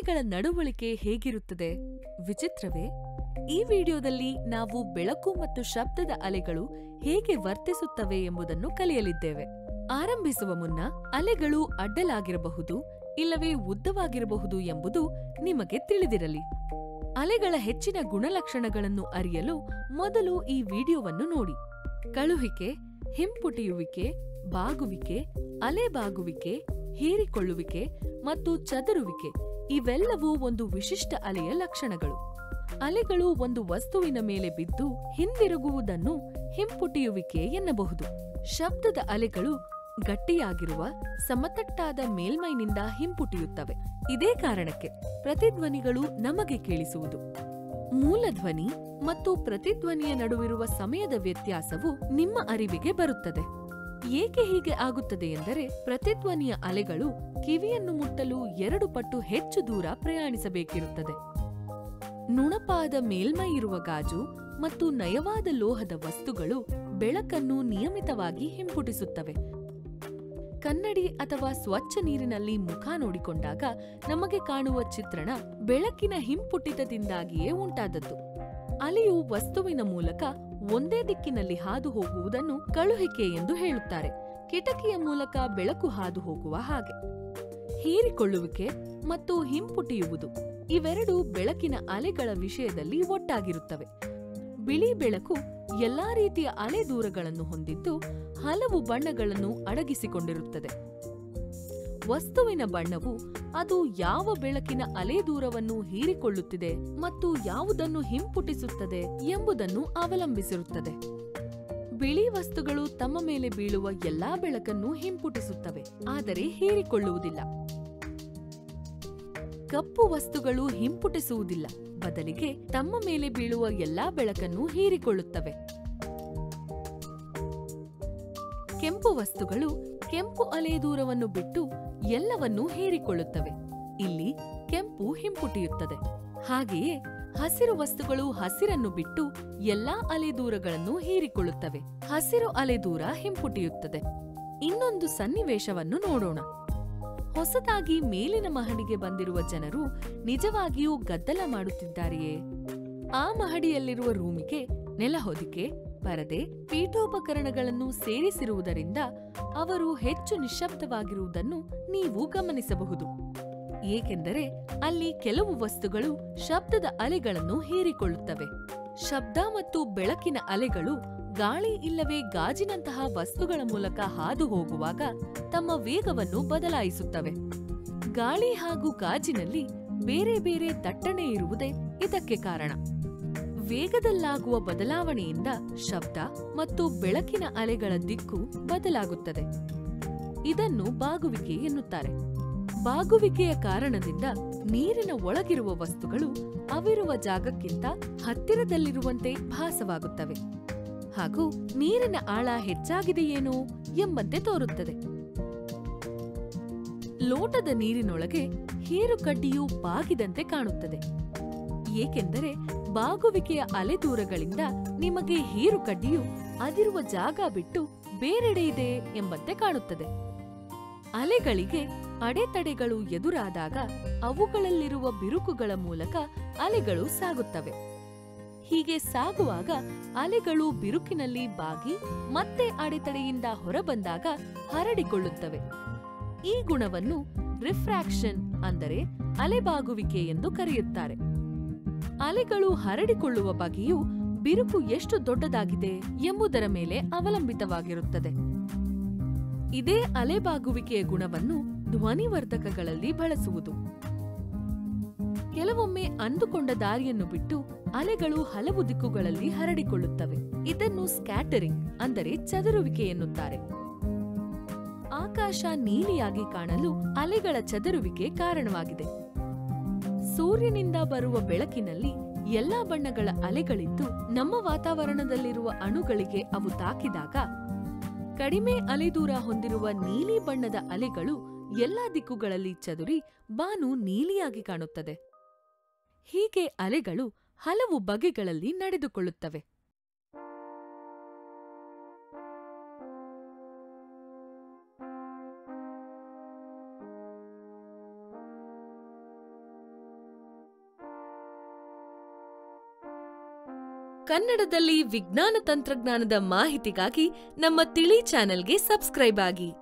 ಅಲೆಗಳ ನಡವಳಿಕೆ ಹೇಗಿರುತ್ತದೆ ವಿಚಿತ್ರವೇ ಈ ವಿಡಿಯೋದಲ್ಲಿ ನಾವು ಬೆಳಕು ಮತ್ತು ಶಬ್ದದ ಅಲೆಗಳು ಹೇಗೆ ವರ್ತಿಸುತ್ತವೆ ಎಂಬುದನ್ನು ಕಲಿಯಲಿದ್ದೇವೆ ಆರಂಭಿಸುವ ಮುನ್ನ ಅಲೆಗಳು ಅಡ್ಡಲಾಗಿರಬಹುದು ಇಲ್ಲವೇ ಉದ್ದವಾಗಿರಬಹುದು ಎಂಬುದು ನಿಮಗೆ ತಿಳಿದಿರಲಿ ಅಲೆಗಳ ಹೆಚ್ಚಿನ ಗುಣಲಕ್ಷಣಗಳನ್ನು ಅರಿಯಲು ಮೊದಲು ಈ ವಿಡಿಯೋವನ್ನು ನೋಡಿ ಕಳುಹಿಕೆ ಹಿಂಪುಟಿಯುವಿಕೆ ಬಾಗುವಿಕೆ ಅಲೆ ಬಾಗುವಿಕೆ ಹೀರಿಕೊಳ್ಳುವಿಕೆ ಮತ್ತು ಚದುರುವಿಕೆ ಇವೆಲ್ಲವೂ ಒಂದು ವಿಶಿಷ್ಟ ಅಲೆಯ ಲಕ್ಷಣಗಳು ಅಲೆಗಳು ಒಂದು ವಸ್ತುವಿನ ಮೇಲೆ ಬಿದ್ದು ಹಿಂದಿರುಗುವುದನ್ನು ಹಿಂಪುಟಿಯುವಿಕೆ ಎನ್ನಬಹುದು ಶಬ್ದದ ಅಲೆಗಳು ಗಟ್ಟಿಯಾಗಿರುವ ಸಮತಟ್ಟಾದ ಮೇಲ್ಮೈನಿಂದ ಹಿಂಪುಟಿಯುತ್ತವೆ ಇದೇ ಕಾರಣಕ್ಕೆ ಪ್ರತಿಧ್ವನಿಗಳು ನಮಗೆ ಕೇಳಿಸುವುದು ಮೂಲಧ್ವನಿ ಮತ್ತು ಪ್ರತಿಧ್ವನಿಯ ನಡುವಿರುವ ಸಮಯದ ವ್ಯತ್ಯಾಸವು ನಿಮ್ಮ ಅರಿವಿಗೆ ಬರುತ್ತದೆ ಏಕೆ ಹೀಗೆ ಆಗುತ್ತದೆ ಎಂದರೆ ಪ್ರತಿಧ್ವನಿಯ ಅಲೆಗಳು ಕಿವಿಯನ್ನು ಮುಟ್ಟಲು ಎರಡು ಪಟ್ಟು ಹೆಚ್ಚು ದೂರ ಪ್ರಯಾಣಿಸಬೇಕಿರುತ್ತದೆ ನುಣಪಾದ ಮೇಲ್ಮೈ ಇರುವ ಗಾಜು ಮತ್ತು ನಯವಾದ ಲೋಹದ ವಸ್ತುಗಳು ಬೆಳಕನ್ನು ನಿಯಮಿತವಾಗಿ ಹಿಂಪುಟಿಸುತ್ತವೆ ಕನ್ನಡಿ ಅಥವಾ ಸ್ವಚ್ಛ ನೀರಿನಲ್ಲಿ ಮುಖ ನೋಡಿಕೊಂಡಾಗ ನಮಗೆ ಕಾಣುವ ಚಿತ್ರಣ ಬೆಳಕಿನ ಹಿಂಪುಟಿತದಿಂದಾಗಿಯೇ ಉಂಟಾದದ್ದು ಅಲೆಯು ವಸ್ತುವಿನ ಮೂಲಕ ಒಂದೇ ದಿಕ್ಕಿನಲ್ಲಿ ಹಾದು ಹೋಗುವುದನ್ನು ಕಳುಹಿಕೆ ಎಂದು ಹೇಳುತ್ತಾರೆ ಕಿಟಕಿಯ ಮೂಲಕ ಬೆಳಕು ಹಾದು ಹೋಗುವ ಹಾಗೆ ಹೀರಿಕೊಳ್ಳುವಿಕೆ ಮತ್ತು ಹಿಂಪುಟಿಯುವುದು ಇವೆರಡು ಬೆಳಕಿನ ಅಲೆಗಳ ವಿಷಯದಲ್ಲಿ ಒಟ್ಟಾಗಿರುತ್ತವೆ ಬಿಳಿ ಬೆಳಕು ಎಲ್ಲಾ ರೀತಿಯ ಅಲೆ ದೂರಗಳನ್ನು ಹೊಂದಿದ್ದು ಹಲವು ಬಣ್ಣಗಳನ್ನು ಅಡಗಿಸಿಕೊಂಡಿರುತ್ತದೆ ವಸ್ತುವಿನ ಬಣ್ಣವು ಅದು ಯಾವ ಬೆಳಕಿನ ಅಲೆ ದೂರವನ್ನು ಹೀರಿಕೊಳ್ಳುತ್ತಿದೆ ಮತ್ತು ಯಾವುದನ್ನು ಹಿಂಪುಟಿಸುತ್ತದೆ ಎಂಬುದನ್ನು ಅವಲಂಬಿಸಿರುತ್ತದೆ ಬಿಳಿ ವಸ್ತುಗಳು ತಮ್ಮ ಮೇಲೆ ಬೀಳುವ ಎಲ್ಲಾ ಬೆಳಕನ್ನು ಹಿಂಪುಟಿಸುತ್ತವೆ ಆದರೆ ಹೀರಿಕೊಳ್ಳುವುದಿಲ್ಲ ಕಪ್ಪು ವಸ್ತುಗಳು ಹಿಂಪುಟಿಸುವುದಿಲ್ಲ ಬದಲಿಗೆ ತಮ್ಮ ಮೇಲೆ ಬೀಳುವ ಎಲ್ಲಾ ಬೆಳಕನ್ನು ಹೀರಿಕೊಳ್ಳುತ್ತವೆ ಕೆಂಪು ವಸ್ತುಗಳು ಕೆಂಪು ಅಲೆ ದೂರವನ್ನು ಬಿಟ್ಟು ಎಲ್ಲವನ್ನೂ ಹೀರಿಕೊಳ್ಳುತ್ತವೆ ಇಲ್ಲಿ ಕೆಂಪು ಹಿಂಪುಟಿಯುತ್ತದೆ ಹಾಗೆಯೇ ಹಸಿರು ವಸ್ತುಗಳು ಹಸಿರನ್ನು ಬಿಟ್ಟು ಎಲ್ಲಾ ಅಲೆ ದೂರಗಳನ್ನು ಹೀರಿಕೊಳ್ಳುತ್ತವೆ ಹಸಿರು ಅಲೆ ದೂರ ಹಿಂಪುಟಿಯುತ್ತದೆ ಇನ್ನೊಂದು ಸನ್ನಿವೇಶವನ್ನು ನೋಡೋಣ ಹೊಸದಾಗಿ ಮೇಲಿನ ಮಹಡಿಗೆ ಬಂದಿರುವ ಜನರು ನಿಜವಾಗಿಯೂ ಗದ್ದಲ ಮಾಡುತ್ತಿದ್ದಾರೆಯೇ ಆ ಮಹಡಿಯಲ್ಲಿರುವ ರೂಮಿಗೆ ನೆಲಹೊದಿಕೆ ಪರದೆ ಪೀಠೋಪಕರಣಗಳನ್ನು ಸೇರಿಸಿರುವುದರಿಂದ ಅವರು ಹೆಚ್ಚು ನಿಶ್ಶಬ್ದವಾಗಿರುವುದನ್ನು ನೀವು ಗಮನಿಸಬಹುದು ಏಕೆಂದರೆ ಅಲ್ಲಿ ಕೆಲವು ವಸ್ತುಗಳು ಶಬ್ದದ ಅಲೆಗಳನ್ನು ಹೀರಿಕೊಳ್ಳುತ್ತವೆ ಶಬ್ದ ಮತ್ತು ಬೆಳಕಿನ ಅಲೆಗಳು ಗಾಳಿ ಇಲ್ಲವೇ ಗಾಜಿನಂತಹ ವಸ್ತುಗಳ ಮೂಲಕ ಹಾದು ಹೋಗುವಾಗ ತಮ್ಮ ವೇಗವನ್ನು ಬದಲಾಯಿಸುತ್ತವೆ ಗಾಳಿ ಹಾಗೂ ಗಾಜಿನಲ್ಲಿ ಬೇರೆ ಬೇರೆ ದಟ್ಟಣೆ ಇರುವುದೇ ಇದಕ್ಕೆ ಕಾರಣ ವೇಗದಲ್ಲಾಗುವ ಬದಲಾವಣೆಯಿಂದ ಶಬ್ದ ಮತ್ತು ಬೆಳಕಿನ ಅಲೆಗಳ ದಿಕ್ಕು ಬದಲಾಗುತ್ತದೆ ಇದನ್ನು ಬಾಗುವಿಕೆ ಎನ್ನುತ್ತಾರೆ ಬಾಗುವಿಕೆಯ ಕಾರಣದಿಂದ ನೀರಿನ ಒಳಗಿರುವ ವಸ್ತುಗಳು ಅವಿರುವ ಜಾಗಕ್ಕಿಂತ ಹತ್ತಿರದಲ್ಲಿರುವಂತೆ ಭಾಸವಾಗುತ್ತವೆ ಹಾಗೂ ನೀರಿನ ಆಳ ಹೆಚ್ಚಾಗಿದೆಯೇನೋ ಎಂಬಂತೆ ತೋರುತ್ತದೆ ಲೋಟದ ನೀರಿನೊಳಗೆ ಹೀರುಕಡ್ಡಿಯು ಬಾಗಿದಂತೆ ಕಾಣುತ್ತದೆ ಏಕೆಂದರೆ ಬಾಗುವಿಕೆಯ ಅಲೆದೂರಗಳಿಂದ ನಿಮಗೆ ಹೀರುಕಡ್ಡಿಯು ಅದಿರುವ ಜಾಗ ಬಿಟ್ಟು ಬೇರೆಡೆ ಇದೆ ಎಂಬಂತೆ ಕಾಣುತ್ತದೆ ಅಲೆಗಳಿಗೆ ಅಡೆತಡೆಗಳು ಎದುರಾದಾಗ ಅವುಗಳಲ್ಲಿರುವ ಬಿರುಕುಗಳ ಮೂಲಕ ಅಲೆಗಳು ಸಾಗುತ್ತವೆ ಹೀಗೆ ಸಾಗುವಾಗ ಅಲೆಗಳು ಬಿರುಕಿನಲ್ಲಿ ಬಾಗಿ ಮತ್ತೆ ಅಡೆತಡೆಯಿಂದ ಹೊರಬಂದಾಗ ಹರಡಿಕೊಳ್ಳುತ್ತವೆ ಈ ಗುಣವನ್ನು ರಿಫ್ರಾಕ್ಷನ್ ಅಂದರೆ ಅಲೆಬಾಗುವಿಕೆ ಎಂದು ಕರೆಯುತ್ತಾರೆ ಅಲೆಗಳು ಹರಡಿಕೊಳ್ಳುವ ಬಗೆಯು ಬಿರುಕು ಎಷ್ಟು ದೊಡ್ಡದಾಗಿದೆ ಎಂಬುದರ ಮೇಲೆ ಅವಲಂಬಿತವಾಗಿರುತ್ತದೆ ಇದೇ ಅಲೆಬಾಗುವಿಕೆಯ ಗುಣವನ್ನು ಧ್ವನಿವರ್ಧಕಗಳಲ್ಲಿ ಬಳಸುವುದು ಕೆಲವೊಮ್ಮೆ ಅಂದುಕೊಂಡ ದಾರಿಯನ್ನು ಬಿಟ್ಟು ಅಲೆಗಳು ಹಲವು ದಿಕ್ಕುಗಳಲ್ಲಿ ಹರಡಿಕೊಳ್ಳುತ್ತವೆ ಇದನ್ನು ಸ್ಕ್ಯಾಟರಿಂಗ್ ಅಂದರೆ ಚದುರುವಿಕೆ ಎನ್ನುತ್ತಾರೆ ಆಕಾಶ ನೀಲಿಯಾಗಿ ಕಾಣಲು ಅಲೆಗಳ ಚದುರುವಿಕೆ ಕಾರಣವಾಗಿದೆ ಸೂರ್ಯನಿಂದ ಬರುವ ಬೆಳಕಿನಲ್ಲಿ ಎಲ್ಲಾ ಬಣ್ಣಗಳ ಅಲೆಗಳಿದ್ದು ನಮ್ಮ ವಾತಾವರಣದಲ್ಲಿರುವ ಅಣುಗಳಿಗೆ ಅವು ತಾಕಿದಾಗ ಕಡಿಮೆ ಅಲೆದೂರ ಹೊಂದಿರುವ ನೀಲಿ ಬಣ್ಣದ ಅಲೆಗಳು ಎಲ್ಲಾ ದಿಕ್ಕುಗಳಲ್ಲಿ ಚದುರಿ ಬಾನು ನೀಲಿಯಾಗಿ ಕಾಣುತ್ತದೆ ಹೀಗೆ ಅಲೆಗಳು ಹಲವು ಬಗೆಗಳಲ್ಲಿ ನಡೆದುಕೊಳ್ಳುತ್ತವೆ ಕನ್ನಡದಲ್ಲಿ ವಿಜ್ಞಾನ ತಂತ್ರಜ್ಞಾನದ ಮಾಹಿತಿಗಾಗಿ ನಮ್ಮ ತಿಳಿ ಚಾನೆಲ್ಗೆ ಸಬ್ಸ್ಕ್ರೈಬ್ ಆಗಿ